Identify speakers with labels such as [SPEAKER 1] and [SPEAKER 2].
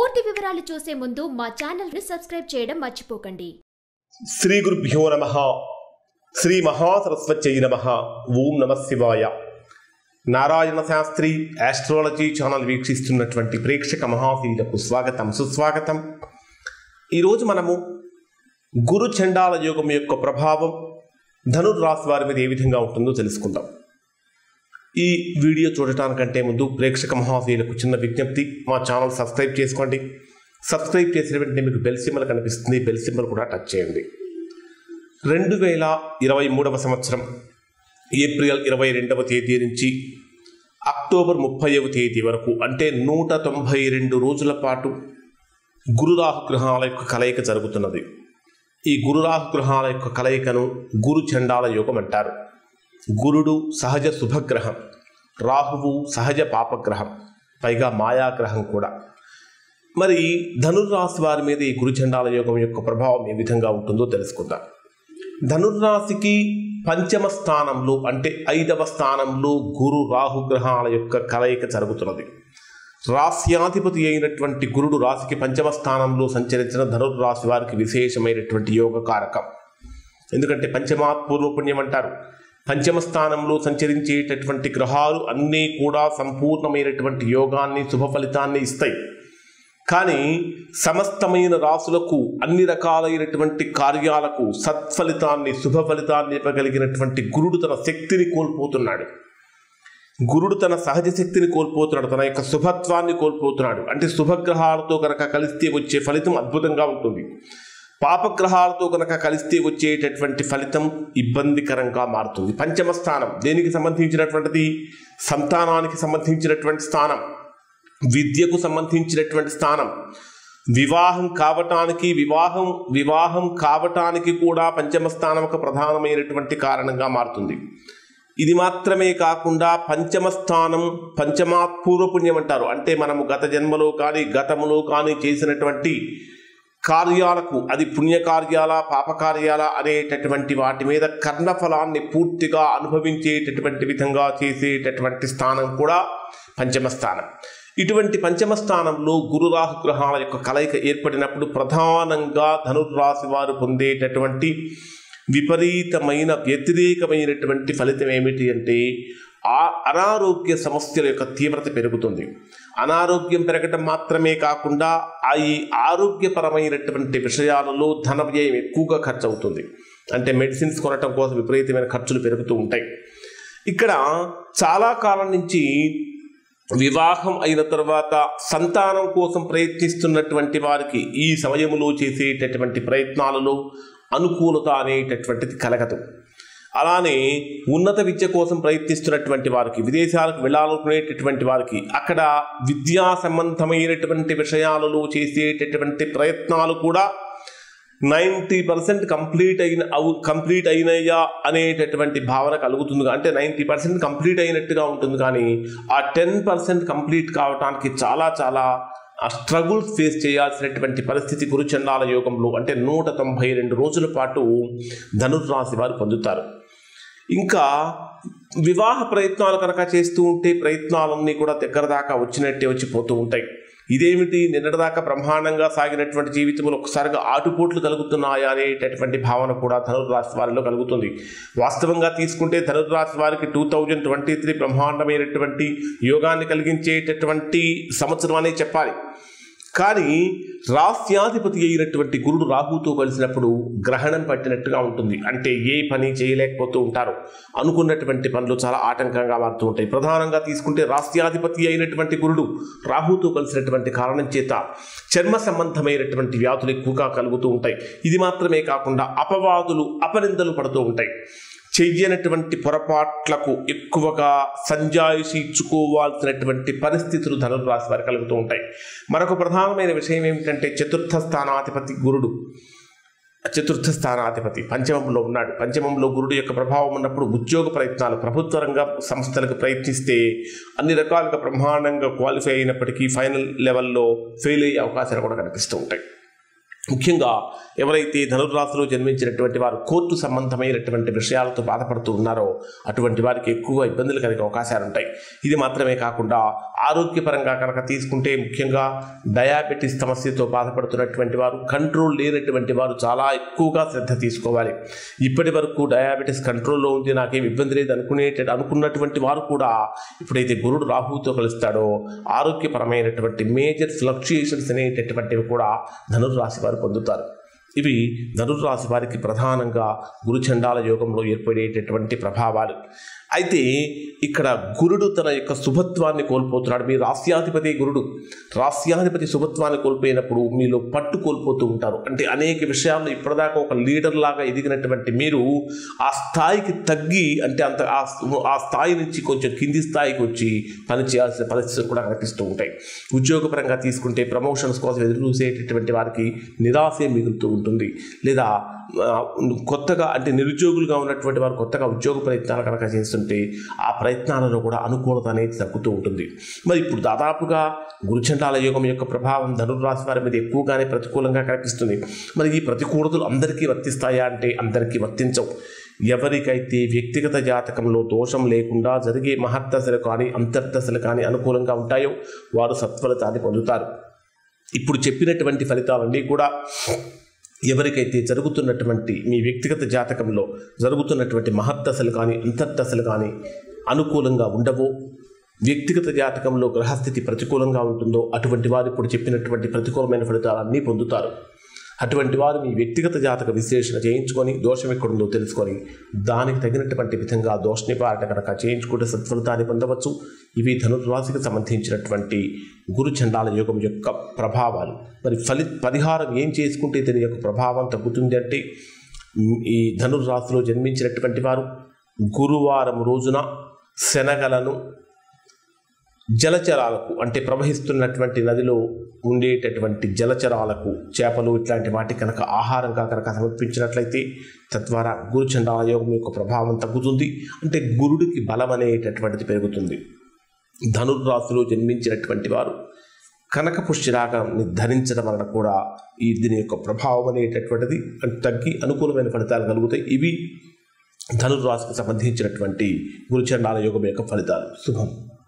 [SPEAKER 1] పూర్తి వివరాలు చూసే ముందు మా ఛానల్ ని సబ్స్క్రైబ్ చేయడం మర్చిపోకండి
[SPEAKER 2] శ్రీ గురుభ్యో నమ శ్రీ మహాసరస్వత్యై నమ ఓం నమ శివాయ నారాయణ శాస్త్రి ఆస్ట్రాలజీ ఛానల్ వీక్షిస్తున్నటువంటి ప్రేక్షక మహాశీలకు స్వాగతం సుస్వాగతం ఈరోజు మనము గురు చండాల యోగం యొక్క ప్రభావం ధనుర్రాశి వారి మీద ఏ విధంగా ఉంటుందో తెలుసుకుందాం ఈ వీడియో చూడటానికంటే ముందు ప్రేక్షక మహాశీలకు చిన్న విజ్ఞప్తి మా ఛానల్ సబ్స్క్రైబ్ చేసుకోండి సబ్స్క్రైబ్ చేసిన వెంటనే మీకు బెల్ సింబల్ కనిపిస్తుంది బెల్ సింబల్ కూడా టచ్ చేయండి రెండు వేల ఇరవై మూడవ సంవత్సరం ఏప్రిల్ ఇరవై రెండవ తేదీ నుంచి అక్టోబర్ ముప్పైవ తేదీ వరకు అంటే నూట తొంభై రెండు రోజుల పాటు గురురాహు గ్రహాల యొక్క కలయిక జరుగుతున్నది ఈ గురురాహు గ్రహాల యొక్క కలయికను గురు చండాల యోగం అంటారు గురుడు సహజ శుభగ్రహం రాహువు సహజ పాపగ్రహం పైగా మాయాగ్రహం కూడా మరి ధనుర్రాశి వారి మీద ఈ గురుచండాల యోగం యొక్క ప్రభావం ఏ విధంగా ఉంటుందో తెలుసుకుందాం ధనుర్రాశికి పంచమ స్థానంలో అంటే ఐదవ స్థానంలో గురు రాహు గ్రహాల యొక్క కలయిక జరుగుతున్నది రాస్యాధిపతి అయినటువంటి గురుడు రాశికి పంచమ స్థానంలో సంచరించిన ధనుర్రాశి వారికి విశేషమైనటువంటి యోగ కారకం ఎందుకంటే పంచమాత్ పూర్వపుణ్యం అంటారు పంచమ స్థానంలో సంచరించేటటువంటి గ్రహాలు అన్నీ కూడా సంపూర్ణమైనటువంటి యోగాన్ని శుభ ఫలితాన్ని ఇస్తాయి కానీ సమస్తమైన రాసులకు అన్ని రకాలైనటువంటి కార్యాలకు సత్ఫలితాన్ని శుభ ఫలితాన్ని ఇవ్వగలిగినటువంటి గురుడు తన శక్తిని కోల్పోతున్నాడు గురుడు తన సహజ శక్తిని కోల్పోతున్నాడు తన యొక్క శుభత్వాన్ని కోల్పోతున్నాడు అంటే శుభగ్రహాలతో కనుక కలిస్తే వచ్చే ఫలితం అద్భుతంగా ఉంటుంది పాపగ్రహాలతో కనుక కలిస్తే వచ్చేటటువంటి ఫలితం ఇబ్బందికరంగా మారుతుంది పంచమ స్థానం దేనికి సంబంధించినటువంటిది సంతానానికి సంబంధించినటువంటి స్థానం విద్యకు సంబంధించినటువంటి స్థానం వివాహం కావటానికి వివాహం వివాహం కావటానికి కూడా పంచమ స్థానం ఒక ప్రధానమైనటువంటి కారణంగా మారుతుంది ఇది మాత్రమే కాకుండా పంచమ స్థానం పంచమాత్ పూర్వపుణ్యం అంటారు అంటే మనము గత జన్మలో కానీ గతములో కానీ చేసినటువంటి కార్యాలకు అది పుణ్యకార్యాల పాపకార్యాల అనేటటువంటి వాటి మీద కర్ణఫలాన్ని పూర్తిగా అనుభవించేటటువంటి విధంగా చేసేటటువంటి స్థానం కూడా పంచమ స్థానం ఇటువంటి పంచమ స్థానంలో గురురాహు గ్రహాల యొక్క కలయిక ఏర్పడినప్పుడు ప్రధానంగా ధనుర్రాశి వారు పొందేటటువంటి విపరీతమైన వ్యతిరేకమైనటువంటి ఫలితం ఏమిటి అంటే ఆ అనారోగ్య సమస్యల యొక్క తీవ్రత పెరుగుతుంది అనారోగ్యం పెరగటం మాత్రమే కాకుండా ఆ ఈ ఆరోగ్యపరమైనటువంటి విషయాలలో ధన వ్యయం ఎక్కువగా ఖర్చు అవుతుంది అంటే మెడిసిన్స్ కొనటం కోసం విపరీతమైన ఖర్చులు పెరుగుతూ ఉంటాయి ఇక్కడ చాలా కాలం నుంచి వివాహం అయిన తర్వాత సంతానం కోసం ప్రయత్నిస్తున్నటువంటి వారికి ఈ సమయంలో చేసేటటువంటి ప్రయత్నాలలో అనుకూలత అనేటటువంటిది కలగదు అలానే ఉన్నత విద్య కోసం ప్రయత్నిస్తున్నటువంటి వారికి విదేశాలకు వెళ్ళాలనుకునేటటువంటి వారికి అక్కడ విద్యా సంబంధమైనటువంటి విషయాలలో చేసేటటువంటి ప్రయత్నాలు కూడా నైంటీ పర్సెంట్ కంప్లీట్ అయిన అవు కంప్లీట్ అయినయ్యా అనేటటువంటి భావన కలుగుతుంది అంటే నైంటీ పర్సెంట్ కంప్లీట్ అయినట్టుగా ఉంటుంది కానీ ఆ టెన్ పర్సెంట్ కంప్లీట్ కావడానికి చాలా చాలా ఆ స్ట్రగుల్స్ ఫేస్ చేయాల్సినటువంటి పరిస్థితి గురుచండాల యోగంలో అంటే నూట తొంభై రెండు రోజుల పాటు ధనుర్రాశి వారు పొందుతారు ఇంకా వివాహ ప్రయత్నాలు కనుక చేస్తూ ఉంటే ప్రయత్నాలన్నీ కూడా దగ్గర దాకా వచ్చినట్టే వచ్చి పోతూ ఉంటాయి ఇదేమిటి నిన్నటిదాకా బ్రహ్మాండంగా సాగినటువంటి జీవితంలో ఒకసారిగా ఆటుపోట్లు కలుగుతున్నాయా అనేటటువంటి భావన కూడా ధనుర్రాశి వారిలో కలుగుతుంది వాస్తవంగా తీసుకుంటే ధనుర్రాశి వారికి టూ థౌజండ్ ట్వంటీ త్రీ బ్రహ్మాండమైనటువంటి యోగాన్ని కలిగించేటటువంటి సంవత్సరం అనే చెప్పాలి కానీ రాస్యాధిపతి అయినటువంటి గురుడు రాహుతో కలిసినప్పుడు గ్రహణం పట్టినట్టుగా ఉంటుంది అంటే ఏ పని చేయలేకపోతూ ఉంటారు అనుకున్నటువంటి పనులు చాలా ఆటంకంగా మారుతూ ఉంటాయి ప్రధానంగా తీసుకుంటే రాస్యాధిపతి అయినటువంటి గురుడు రాహుతో కలిసినటువంటి కారణం చేత చర్మ సంబంధమైనటువంటి వ్యాధులు ఎక్కువగా కలుగుతూ ఉంటాయి ఇది మాత్రమే కాకుండా అపవాదులు అపనిందలు పడుతూ ఉంటాయి చెయ్యనటువంటి పొరపాట్లకు ఎక్కువగా సంజాయిషి ఇచ్చుకోవాల్సినటువంటి పరిస్థితులు ధనుర్రాశి వారికి కలుగుతూ ఉంటాయి మరొక ప్రధానమైన విషయం ఏమిటంటే చతుర్థ స్థానాధిపతి గురుడు చతుర్థ స్థానాధిపతి పంచమంలో ఉన్నాడు పంచమంలో గురుడు యొక్క ప్రభావం ఉన్నప్పుడు ఉద్యోగ ప్రయత్నాలు ప్రభుత్వ రంగ సంస్థలకు ప్రయత్నిస్తే అన్ని రకాలుగా బ్రహ్మాండంగా క్వాలిఫై అయినప్పటికీ ఫైనల్ లెవెల్లో ఫెయిల్ అయ్యే అవకాశాలు కూడా కనిపిస్తూ ఉంటాయి ముఖ్యంగా ఎవరైతే ధనుర్రాశిలో జన్మించినటువంటి వారు కోర్టు సంబంధమైనటువంటి విషయాలతో బాధపడుతూ ఉన్నారో అటువంటి వారికి ఎక్కువ ఇబ్బందులు కలిగే అవకాశాలు ఉంటాయి ఇది మాత్రమే కాకుండా ఆరోగ్యపరంగా కనుక తీసుకుంటే ముఖ్యంగా డయాబెటీస్ సమస్యతో బాధపడుతున్నటువంటి వారు కంట్రోల్ లేనటువంటి వారు చాలా ఎక్కువగా శ్రద్ధ తీసుకోవాలి ఇప్పటి వరకు డయాబెటీస్ కంట్రోల్లో ఉంది నాకేం ఇబ్బంది లేదు అనుకునేట అనుకున్నటువంటి వారు కూడా ఇప్పుడైతే గురుడు రాహువుతో కలుస్తాడో ఆరోగ్యపరమైనటువంటి మేజర్ ఫ్లక్చుయేషన్స్ అనేటటువంటివి కూడా ధనుర్రాశి వారు పొందుతారు ఇవి ధనుర్రాశి వారికి ప్రధానంగా గురుచండాల యోగంలో ఏర్పడేటటువంటి ప్రభావాలు అయితే ఇక్కడ గురుడు తన యొక్క శుభత్వాన్ని కోల్పోతున్నాడు మీ రాస్యాధిపతి గురుడు రాస్యాధిపతి శుభత్వాన్ని కోల్పోయినప్పుడు మీలో పట్టు కోల్పోతూ ఉంటారు అంటే అనేక విషయాల్లో ఇప్పటిదాకా ఒక లీడర్ లాగా ఎదిగినటువంటి మీరు ఆ స్థాయికి తగ్గి అంటే అంత ఆ ఆ స్థాయి నుంచి కొంచెం కింది స్థాయికి వచ్చి పని చేయాల్సిన పరిస్థితులు కూడా కనిపిస్తూ ఉంటాయి ఉద్యోగపరంగా తీసుకుంటే ప్రమోషన్స్ కోసం ఎదురు చూసేటటువంటి వారికి నిరాశే మిగులుతూ ఉంటుంది లేదా ఆ, కొత్తగా అంటే నిరుద్యోగులుగా ఉన్నటువంటి వారు కొత్తగా ఉద్యోగ ప్రయత్నాలు కనుక చేస్తుంటే ఆ ప్రయత్నాలలో కూడా అనుకూలత అనేది తగ్గుతూ ఉంటుంది మరి ఇప్పుడు దాదాపుగా గురుచండాల యోగం యొక్క ప్రభావం ధనుర్రాశి వారి మీద ఎక్కువగానే ప్రతికూలంగా కనిపిస్తుంది మరి ఈ ప్రతికూలతలు అందరికీ వర్తిస్తాయా అంటే అందరికీ వర్తించవు ఎవరికైతే వ్యక్తిగత జాతకంలో దోషం లేకుండా జరిగే మహర్దశలు కానీ అంతర్దశలు కానీ అనుకూలంగా ఉంటాయో వారు సత్ఫలితాన్ని పొందుతారు ఇప్పుడు చెప్పినటువంటి ఫలితాలన్నీ కూడా ఎవరికైతే జరుగుతున్నటువంటి మీ వ్యక్తిగత జాతకంలో జరుగుతున్నటువంటి మహద్దశలు కానీ అంతర్దశలు కానీ అనుకూలంగా ఉండవో వ్యక్తిగత జాతకంలో గ్రహస్థితి ప్రతికూలంగా ఉంటుందో అటువంటి వారు ఇప్పుడు చెప్పినటువంటి ప్రతికూలమైన ఫలితాలన్నీ పొందుతారు అటువంటి వారు మీ వ్యక్తిగత జాతక విశ్లేషణ చేయించుకొని దోషం ఎక్కడుందో తెలుసుకొని దానికి తగినటువంటి విధంగా దోష నివారణ కనుక చేయించుకుంటే సత్ఫలితాన్ని పొందవచ్చు ఇవి ధనుర్రాశికి సంబంధించినటువంటి గురు చండాల యోగం యొక్క ప్రభావాలు మరి ఫలి పరిహారం ఏం చేసుకుంటే దీని యొక్క ప్రభావం తగ్గుతుంది అంటే ఈ ధనుర్రాశిలో జన్మించినటువంటి వారు గురువారం రోజున శనగలను జలచరాలకు అంటే ప్రవహిస్తున్నటువంటి నదిలో ఉండేటటువంటి జలచరాలకు చేపలు ఇట్లాంటి వాటి కనుక ఆహారంగా కనుక సమర్పించినట్లయితే తద్వారా గురు చండాల యోగం యొక్క ప్రభావం తగ్గుతుంది అంటే గురుడికి బలం అనేటటువంటిది పెరుగుతుంది ధనుర్రాశిలో జన్మించినటువంటి వారు కనక పుష్యరాగాన్ని ధరించడం వలన కూడా ఈ దీని యొక్క ప్రభావం అనేటటువంటిది తగ్గి అనుకూలమైన ఫలితాలు కలుగుతాయి ఇవి ధనుర్రాశికి సంబంధించినటువంటి గురుచండాల యోగం యొక్క ఫలితాలు శుభం